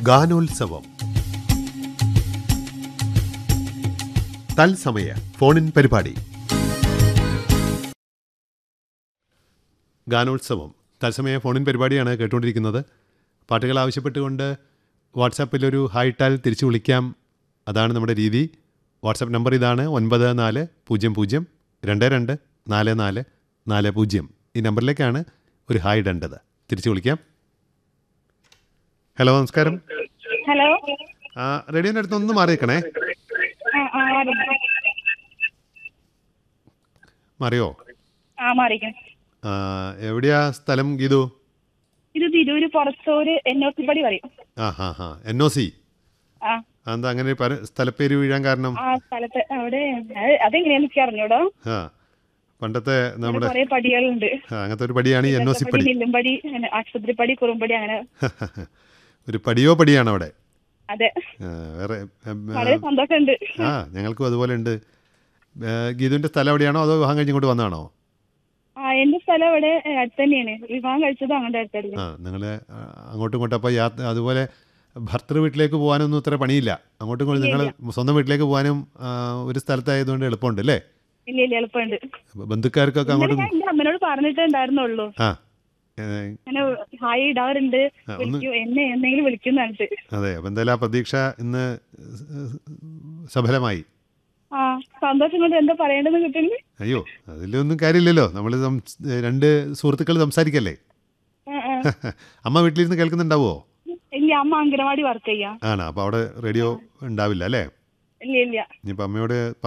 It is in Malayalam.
ഗാനോത്സവം തത്സമയ ഫോണിൻ പരിപാടി ഗാനോത്സവം തത്സമയ ഫോണിൻ പരിപാടിയാണ് കേട്ടുകൊണ്ടിരിക്കുന്നത് പാട്ടുകൾ ആവശ്യപ്പെട്ടുകൊണ്ട് വാട്സാപ്പിൽ ഒരു ഹായ് ടാൽ തിരിച്ചു വിളിക്കാം അതാണ് നമ്മുടെ രീതി വാട്സാപ്പ് നമ്പർ ഇതാണ് ഒൻപത് നാല് പൂജ്യം പൂജ്യം രണ്ട് രണ്ട് നാല് നാല് നാല് പൂജ്യം ഈ നമ്പറിലേക്കാണ് ഒരു ഹായ് ഇടേണ്ടത് തിരിച്ചു വിളിക്കാം ഹലോ നമസ്കാരം ഹലോ ആ റേഡിയോൻ്റെ അടുത്ത് ഒന്ന് മാറിയേക്കണേ ആ ആ മാറി. മാറിയോ ആ മാറിക്കണം ആ, എവിടെയാ സ്ഥലം ഗീതു ഇത് തിരൂര് പുറത്തൂര് എന്നോത്തിപ്പടി പറയും ആ ഹാ ഹാ എൻ ഒ സി ആ എന്താ അങ്ങനെ പര സ്ഥലപ്പേര് വീഴാൻ കാരണം ആ സ്ഥലത്ത് അവിടെ അത് അതെങ്ങനെയാന്ന് എനിക്ക് അറിഞ്ഞൂടോ ആ പണ്ടത്തെ നമ്മുടെ കുറെ പടികളുണ്ട് ആ, അങ്ങനത്തെ ഒരു പടിയാണ് ഈ എൻ ഒ സി പടി പടി നെല്ലുംപടി അങ്ങനെ ആശുപത്രിപ്പടി കുറുമ്പടി അങ്ങനെ ഒരു പടിയോ പടിയാണ് അവിടെ അതെ ആ, വേറെ ഉം, ആ, വളരെ സന്തോഷമുണ്ട് ആ ഞങ്ങൾക്കും അതുപോലെ ഉണ്ട് ഏ, ഗീതുവിൻ്റെ സ്ഥലം എവിടെയാണോ അതോ വിവാഹം കഴിഞ്ഞ് ഇങ്ങോട്ട് വന്നതാണോ ആ എന്റെ സ്ഥലം ഇവിടെ ഏ, അടുത്ത് തന്നെയാണ് വിവാഹം കഴിച്ചത് അങ്ങോട്ട് അടുത്തല്ലേ ആ നിങ്ങൾ അങ്ങോട്ടും ഇങ്ങോട്ടും അപ്പോൾ യാത്ര അതുപോലെ ഭർത്തൃ വീട്ടിലേക്ക് പോകാനൊന്നും ഇത്ര പണിയില്ല അങ്ങോട്ടും ഇങ്ങോട്ടും നിങ്ങൾ സ്വന്തം വീട്ടിലേക്ക് പോകാനും ആ, ഒരു സ്ഥലത്തായതുകൊണ്ട് എളുപ്പമുണ്ട് അല്ലേ ഇല്ല ഇല്ല എളുപ്പമുണ്ട് അപ്പൊ ബന്ധുക്കാർക്കൊക്കെ ഇന്നലെ അങ്ങോട്ടും ഞാൻ എന്റെ അമ്മനോട് പറഞ്ഞിട്ടേ ഉണ്ടായിരുന്നുള്ളൂ ആ ഏ, അങ്ങനെ ഹായ് ഇടാറുണ്ട് ആ, ഒന്ന് വിളിക്കൂ എന്നെ എന്തെങ്കിലും വിളിക്കുന്നുണ്ട് അതെ അപ്പം എന്തായാലും ആ പ്രതീക്ഷ ഇന്ന് സഫലമായി ആ സന്തോഷം കൊണ്ട് എന്താ പറയേണ്ടതെന്ന് കിട്ടുന്നു അയ്യോ അതിലൊന്നും കാര്യമില്ലല്ലോ നമ്മൾ രണ്ട് സുഹൃത്തുക്കൾ സംസാരിക്കല്ലേ ആ, ആ. അമ്മ വീട്ടിലിരുന്ന് കേൾക്കുന്നുണ്ടാവോ ഇല്ല അമ്മ അങ്കനവാടി വർക്ക് ചെയ്യാം ആണോ അപ്പോൾ അവിടെ റേഡിയോ ഉണ്ടാവില്ല അല്ലേ ഇല്ല ഇല്ല ഇനിയിപ്പോൾ അമ്മയോട്